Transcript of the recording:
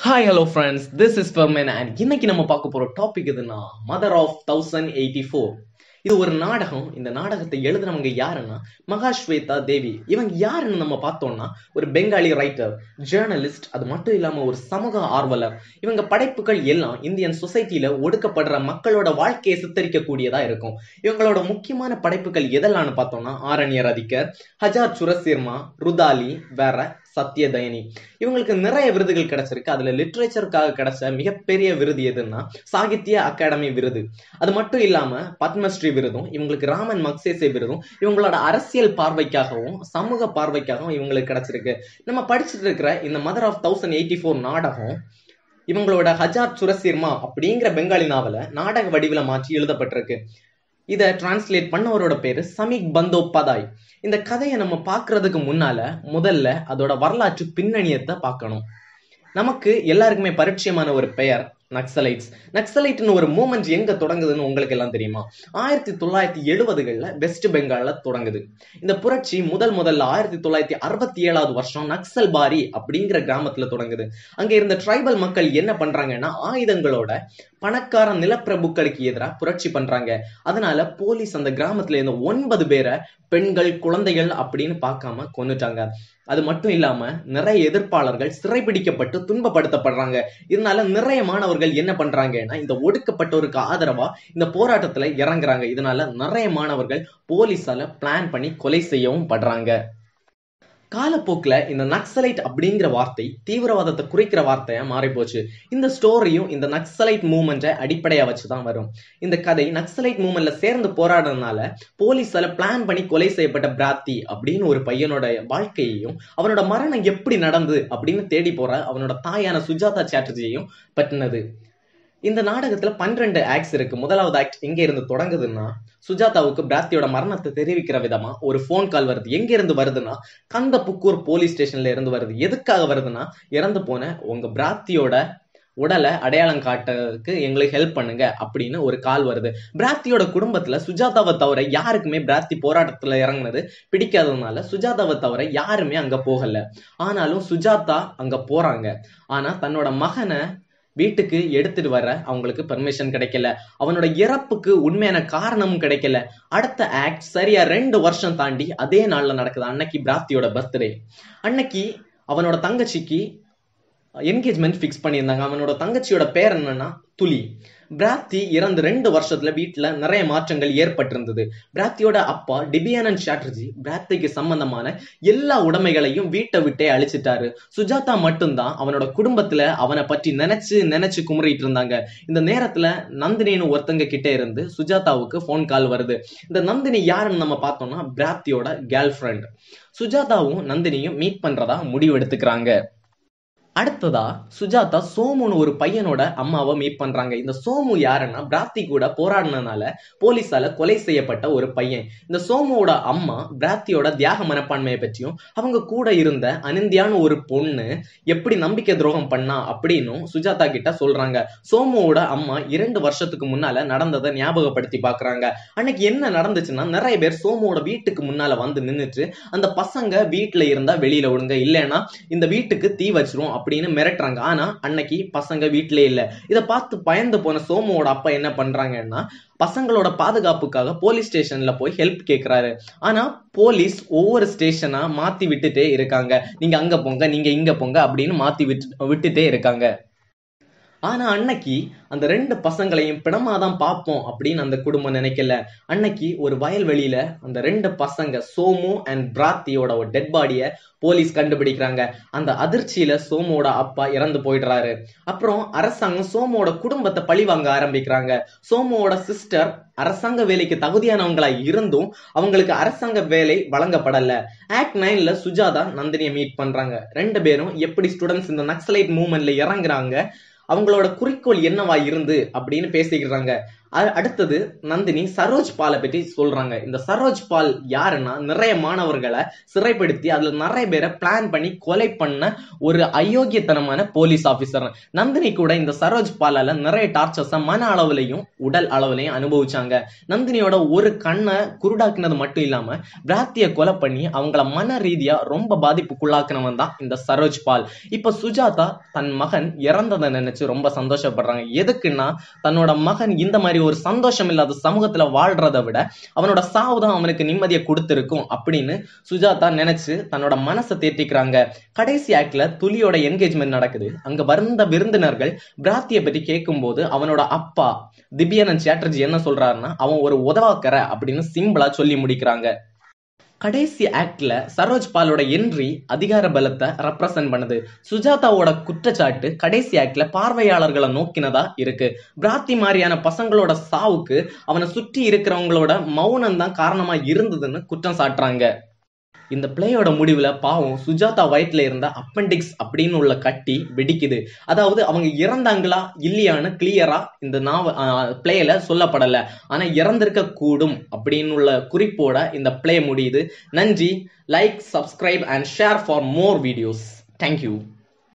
hi hello friends this is Farman and இன்னைக்கு நம்ம பார்க்க போற டாபிக் எதுனா mother of thousand eighty four இது ஒரு நாடகம் இந்த நாடகத்தை எழுதுனவங்க யாருன்னா மகாஸ்வேதா தேவி இவங்க யாருன்னு நம்ம பார்த்தோம்னா ஒரு பெங்காலி ரைட்டர் ஜேர்னலிஸ்ட் அது மட்டும் இல்லாம ஒரு சமூக ஆர்வலர் இவங்க படைப்புகள் எல்லாம் இந்தியன் சொசைட்டில ஒடுக்கப்படுற மக்களோட வாழ்க்கையை சித்தரிக்கக்கூடியதா இருக்கும் இவங்களோட முக்கியமான படைப்புகள் எதெல்லாம்னு பார்த்தோம்னா ஆரண்யர் அதிகர் ஹஜார் சுரசீர்மா ருதாலி வேற சத்யதயனி இவங்களுக்கு நிறைய விருதுகள் கிடைச்சிருக்கு அதுல லிட்ரேச்சருக்காக கிடைச்ச மிகப்பெரிய விருது எதுன்னா சாகித்ய அகாடமி விருது அது மட்டும் இல்லாம பத்மஸ்ரீ விருதும் இவங்களுக்கு ராமன் மக்சேசே விருதும் இவங்களோட அரசியல் பார்வைக்காகவும் சமூக பார்வைக்காகவும் இவங்களுக்கு கிடைச்சிருக்கு நம்ம படிச்சுட்டு இருக்கிற இந்த mother of thousand eighty four நாடகம் இவங்களோட ஹஜார் சுரசீர்மா அப்படிங்கிற பெங்காலி நாவலை நாடக வடிவில மாற்றி எழுதப்பட்டிருக்கு இதை டிரான்ஸ்லேட் பண்ணவரோட பேரு சமீக் பந்தோபாதாய் இந்த கதையை நம்ம பார்க்கறதுக்கு முன்னால முதல்ல அதோட வரலாற்று பின்னணியத்தை பார்க்கணும் நமக்கு எல்லாருக்குமே பரிச்சயமான ஒரு பெயர் நக்சலைட்ஸ் நக்சலைட்னு ஒரு மூமெண்ட் எங்க தொடங்குதுன்னு உங்களுக்கு எல்லாம் தெரியுமா ஆயிரத்தி தொள்ளாயிரத்தி எழுபதுகள்ல வெஸ்ட் பெங்கால்ல தொடங்குது இந்த புரட்சி முதல் முதல்ல ஆயிரத்தி தொள்ளாயிரத்தி அறுபத்தி ஏழாவது வருஷம் நக்சல் பாரி அப்படிங்கிற கிராமத்துல தொடங்குது அங்க இருந்த ட்ரைபல் மக்கள் என்ன பண்றாங்கன்னா ஆயுதங்களோட பணக்கார நிலப்பிரபுக்களுக்கு எதிராக புரட்சி பண்றாங்க அதனால போலீஸ் அந்த கிராமத்துல இருந்த ஒன்பது பேரை பெண்கள் குழந்தைகள் அப்படின்னு பார்க்காம கொன்னுட்டாங்க அது மட்டும் இல்லாம நிறைய எதிர்ப்பாளர்கள் சிறைபிடிக்கப்பட்டு துன்பப்படுத்தப்படுறாங்க இதனால நிறைய மாணவர்கள் என்ன பண்றாங்கன்னா இந்த ஒடுக்கப்பட்டோருக்கு ஆதரவா இந்த போராட்டத்துல இறங்குறாங்க இதனால நிறைய மாணவர்கள் போலீஸால பிளான் பண்ணி கொலை செய்யவும் படுறாங்க காலப்போக்கில் இந்த நக்சலைட் அப்படிங்கிற வார்த்தை தீவிரவாதத்தை குறிக்கிற வார்த்தையா மாறி போச்சு இந்த ஸ்டோரியும் இந்த நக்சலைட் மூமெண்ட்டை அடிப்படையா வச்சுதான் வரும் இந்த கதை நக்சலைட் மூமெண்ட்ல சேர்ந்து போராடுறதுனால போலீஸால பிளான் பண்ணி கொலை செய்யப்பட்ட பிராத்தி அப்படின்னு ஒரு பையனோட வாழ்க்கையையும் அவனோட மரணம் எப்படி நடந்து அப்படின்னு தேடி போற அவனோட தாயான சுஜாதா சாட்டர்ஜியையும் பற்றினது இந்த நாடகத்துல பன்னிரெண்டு ஆக்ட்ஸ் இருக்கு முதலாவது ஆக்ட் எங்க இருந்து தொடங்குதுன்னா சுஜாதாவுக்கு பிராத்தியோட மரணத்தை தெரிவிக்கிற விதமா ஒரு ஃபோன் கால் வருது எங்க இருந்து வருதுன்னா கந்தப்புக்கூர் போலீஸ் ஸ்டேஷன்ல இருந்து வருது எதுக்காக வருதுன்னா இறந்து போன உங்க பிராத்தியோட உடலை அடையாளம் காட்டுறதுக்கு எங்களுக்கு ஹெல்ப் பண்ணுங்க அப்படின்னு ஒரு கால் வருது பிராத்தியோட குடும்பத்துல சுஜாதாவை தவிர யாருக்குமே பிராத்தி போராட்டத்துல இறங்குனது பிடிக்காததுனால சுஜாதாவை தவிர யாருமே அங்க போகல ஆனாலும் சுஜாதா அங்க போறாங்க ஆனா தன்னோட மகனை வீட்டுக்கு எடுத்துட்டு வர அவங்களுக்கு பெர்மிஷன் கிடைக்கல அவனோட இறப்புக்கு உண்மையான காரணமும் கிடைக்கல அடுத்த ஆக்ட் சரியா ரெண்டு வருஷம் தாண்டி அதே நாள்ல நடக்குது அன்னைக்கு பிராப்தியோட பர்த்டே அன்னைக்கு அவனோட தங்கச்சிக்கு என்கேஜ்மெண்ட் ஃபிக்ஸ் பண்ணியிருந்தாங்க அவனோட தங்கச்சியோட பேர் என்னன்னா துளி பிராத்தி இறந்து ரெண்டு வருஷத்துல வீட்டுல நிறைய மாற்றங்கள் ஏற்பட்டிருந்தது பிராத்தியோட அப்பா டிபியானந்த் சாட்டர்ஜி பிராத்திக்கு சம்பந்தமான எல்லா உடைமைகளையும் வீட்டை விட்டே அழிச்சிட்டாரு சுஜாதா மட்டும்தான் அவனோட குடும்பத்துல அவனை பற்றி நினைச்சு நினைச்சு குமுறிட்டு இருந்தாங்க இந்த நேரத்துல நந்தினின்னு ஒருத்தங்க கிட்ட இருந்து சுஜாதாவுக்கு போன் கால் வருது இந்த நந்தினி யாருன்னு நம்ம பார்த்தோம்னா பிராத்தியோட கேர்ள் ஃப்ரெண்ட் சுஜாதாவும் நந்தினியும் மீட் பண்றதா முடிவு எடுத்துக்கிறாங்க அடுத்ததா சுஜாதா சோமுன்னு ஒரு பையனோட அம்மாவை மீட் பண்றாங்க இந்த சோமு யாருன்னா பிராத்தி கூட போராடினனால போலீஸால கொலை செய்யப்பட்ட ஒரு பையன் இந்த சோமுவோட அம்மா பிராத்தியோட தியாக மனப்பான்மையை பற்றியும் அவங்க கூட இருந்த அனந்தியான ஒரு பொண்ணு எப்படி நம்பிக்கை துரோகம் பண்ணா அப்படின்னும் சுஜாதா கிட்ட சொல்றாங்க சோமுவோட அம்மா இரண்டு வருஷத்துக்கு முன்னால நடந்ததை ஞாபகப்படுத்தி பாக்குறாங்க அன்னைக்கு என்ன நடந்துச்சுன்னா நிறைய பேர் சோமுவோட வீட்டுக்கு முன்னால வந்து நின்னுட்டு அந்த பசங்க வீட்டுல இருந்தா வெளியில விடுங்க இல்லைன்னா இந்த வீட்டுக்கு தீ வச்சிரும் அப்படின்னு மிரட்டுறாங்க ஆனா அன்னைக்கு பசங்க வீட்டிலே இல்ல இதை பார்த்து பயந்து போன சோமுவோட அப்பா என்ன பண்றாங்கன்னா பசங்களோட பாதுகாப்புக்காக போலீஸ் ஸ்டேஷன்ல போய் ஹெல்ப் கேட்கிறாரு ஆனா போலீஸ் ஒவ்வொரு ஸ்டேஷனா மாத்தி விட்டுட்டே இருக்காங்க நீங்க அங்க போங்க நீங்க இங்க போங்க அப்படின்னு மாத்தி விட்டு விட்டுட்டே இருக்காங்க ஆனா அன்னைக்கு அந்த ரெண்டு பசங்களையும் பிணமாதான் பார்ப்போம் அப்படின்னு அந்த குடும்பம் நினைக்கல அன்னைக்கு ஒரு வயல்வெளியில அந்த ரெண்டு பசங்க சோமு அண்ட் பிராத்தியோட ஒரு டெட் பாடிய போலீஸ் கண்டுபிடிக்கிறாங்க அந்த அதிர்ச்சியில சோமோட அப்பா இறந்து போயிடுறாரு அப்புறம் அரசாங்கம் சோமோட குடும்பத்தை பழி வாங்க ஆரம்பிக்கிறாங்க சோமோட சிஸ்டர் அரசாங்க வேலைக்கு தகுதியானவங்களா இருந்தும் அவங்களுக்கு அரசாங்க வேலை வழங்கப்படல ஆக்ட் நைன்ல சுஜாதா நந்தினியை மீட் பண்றாங்க ரெண்டு பேரும் எப்படி ஸ்டூடெண்ட்ஸ் இந்த நக்சலைட் மூவ்மெண்ட்ல இறங்குறாங்க அவங்களோட குறிக்கோள் என்னவா இருந்து அப்படின்னு பேசிக்கிறாங்க அ- அடுத்தது நந்தினி சரோஜ் பாலை பற்றி சொல்றாங்க இந்த சரோஜ் பால் யாருன்னா நிறைய மாணவர்களை சிறைப்படுத்தி அதுல நிறைய பேரை பிளான் பண்ணி கொலை பண்ண ஒரு அயோக்கியத்தனமான போலீஸ் ஆபீசர் நந்தினி கூட இந்த சரோஜ் பாலால நிறைய டார்ச்சர்ஸ மன அளவுலையும் உடல் அளவுலையும் அனுபவிச்சாங்க நந்தினியோட ஒரு கண்ணை குருடாக்குனது மட்டும் இல்லாம பிராத்திய கொலை பண்ணி அவங்கள மன ரீதியா ரொம்ப பாதிப்புக்குள்ளாக்குனவன் தான் இந்த சரோஜ் பால் இப்ப சுஜாதா தன் மகன் இறந்ததை நினைச்சு ரொம்ப சந்தோஷப்படுறாங்க எதுக்குன்னா தன்னோட மகன் இந்த மாதிரி ஒரு சந்தோஷம் இல்லாத சமூகத்துல வாழ்றதை விட அவனோட சாவு தான் அவனுக்கு நிம்மதியை கொடுத்திருக்கும் அப்படின்னு சுஜாதா நினைச்சு தன்னோட மனசை தேற்றிக்கிறாங்க கடைசி ஆக்ட்ல துளியோட என்கேஜ்மெண்ட் நடக்குது அங்க வந்த விருந்தினர்கள் பிராத்திய பற்றி கேட்கும்போது அவனோட அப்பா திவ்யானந்த் சாட்டர்ஜி என்ன சொல்றாருன்னா அவன் ஒரு உதவாக்கற அப்படின்னு சிம்பிளா சொல்லி முடிக்கிறாங்க கடைசி ஆக்ட்ல சரோஜ் பாலோட என்ட்ரி அதிகார பலத்தை ரெப்ரசன்ட் பண்ணுது சுஜாதாவோட குற்றச்சாட்டு கடைசி ஆக்ட்ல பார்வையாளர்களை நோக்கினதா இருக்கு பிராத்தி மாதிரியான பசங்களோட சாவுக்கு அவனை சுற்றி இருக்கிறவங்களோட மௌனம் தான் காரணமா இருந்ததுன்னு குற்றம் சாட்டுறாங்க இந்த பிளேயோட முடிவுல பாவம் சுஜாதா வயிற்றுல இருந்த அப்பெண்டிக்ஸ் அப்படின்னு உள்ள கட்டி வெடிக்குது அதாவது அவங்க இறந்தாங்களா இல்லையான்னு கிளியரா இந்த நாவ பிளேல சொல்லப்படல ஆனா இறந்திருக்க கூடும் அப்படின்னு உள்ள குறிப்போட இந்த பிளே முடியுது நன்றி like subscribe and share for more videos thank you